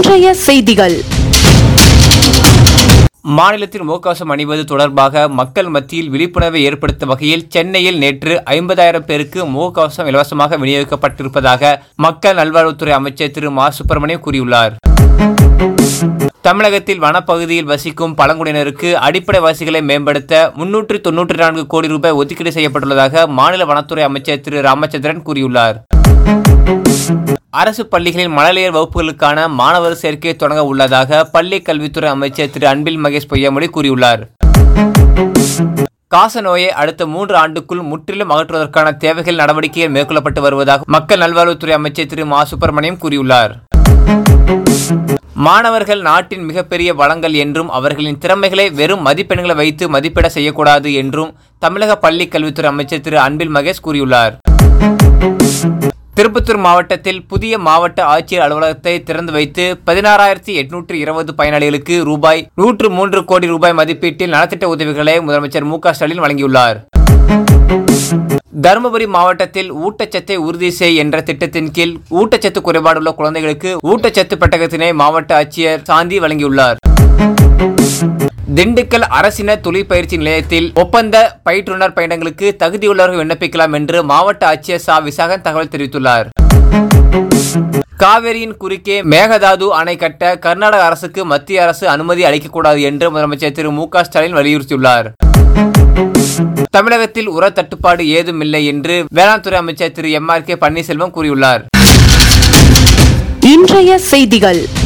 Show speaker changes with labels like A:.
A: இன்றைய செய்திகள்
B: மாநிலத்தில் முகக்கவசம் அணிவது தொடர்பாக மக்கள் மத்தியில் விழிப்புணர்வை ஏற்படுத்தும் வகையில் சென்னையில் நேற்று ஐம்பதாயிரம் பேருக்கு முகக்கவசம் இலவசமாக விநியோகிக்கப்பட்டிருப்பதாக மக்கள் நல்வாழ்வுத்துறை அமைச்சர் திரு மா சுப்பிரமணியம் கூறியுள்ளார் தமிழகத்தில் வனப்பகுதியில் வசிக்கும் பழங்குடியினருக்கு அடிப்படை வசதிகளை மேம்படுத்த முன்னூற்று தொன்னூற்றி நான்கு கோடி ரூபாய் ஒதுக்கீடு செய்யப்பட்டுள்ளதாக மாநில வனத்துறை அமைச்சர் திரு ராமச்சந்திரன் கூறியுள்ளார் அரசு பள்ளிகளில் மழலையர் வகுப்புகளுக்கான மாணவர் சேர்க்கை தொடங்க உள்ளதாக பள்ளி கல்வித்துறை அமைச்சர் திரு அன்பில் மகேஷ் பொய்யாமொழி கூறியுள்ளார் காச நோயை அடுத்த மூன்று ஆண்டுக்குள் முற்றிலும் அகற்றுவதற்கான தேவைகள் நடவடிக்கைகள் மேற்கொள்ளப்பட்டு வருவதாக மக்கள் நல்வாழ்வுத்துறை அமைச்சர் திரு மா சுப்பிரமணியம் கூறியுள்ளார் மாணவர்கள் நாட்டின் மிகப்பெரிய வளங்கள் என்றும் அவர்களின் திறமைகளை வெறும் மதிப்பெண்களை வைத்து மதிப்பிட செய்யக்கூடாது என்றும் தமிழக பள்ளி கல்வித்துறை அமைச்சர் திரு அன்பில் மகேஷ் கூறியுள்ளார் திருப்பத்தூர் மாவட்டத்தில் புதிய மாவட்ட ஆட்சியர் அலுவலகத்தை திறந்து வைத்து பதினாறாயிரத்தி எட்நூற்று இருபது பயனாளிகளுக்கு ரூபாய் நூற்று மூன்று கோடி ரூபாய் மதிப்பீட்டில் நலத்திட்ட உதவிகளை முதலமைச்சர் மு க ஸ்டாலின் வழங்கியுள்ளார் தருமபுரி மாவட்டத்தில் ஊட்டச்சத்தை உறுதி செய் என்ற திட்டத்தின் கீழ் ஊட்டச்சத்து குறைபாடுள்ள குழந்தைகளுக்கு ஊட்டச்சத்து பெட்டகத்தினை மாவட்ட ஆட்சியர் சாந்தி வழங்கியுள்ளார் திண்டுக்கல் அரசின தொழிற்பயிற்சி நிலையத்தில் ஒப்பந்த பயிற்றுனர் பயணங்களுக்கு தகுதியுள்ளவர்கள் விண்ணப்பிக்கலாம் என்று மாவட்ட ஆட்சியர் சா விசாகன் தகவல் தெரிவித்துள்ளார் காவிரியின் குறுக்கே மேகதாது அணை கட்ட கர்நாடக அரசுக்கு மத்திய அரசு அனுமதி அளிக்கக்கூடாது என்று முதலமைச்சர் திரு மு க ஸ்டாலின் வலியுறுத்தியுள்ளார் தமிழகத்தில் உர தட்டுப்பாடு ஏதுமில்லை என்று வேளாண் துறை அமைச்சர் Thiru M R K Panneerselvam கூறியுள்ளார்
A: இன்றைய செய்திகள்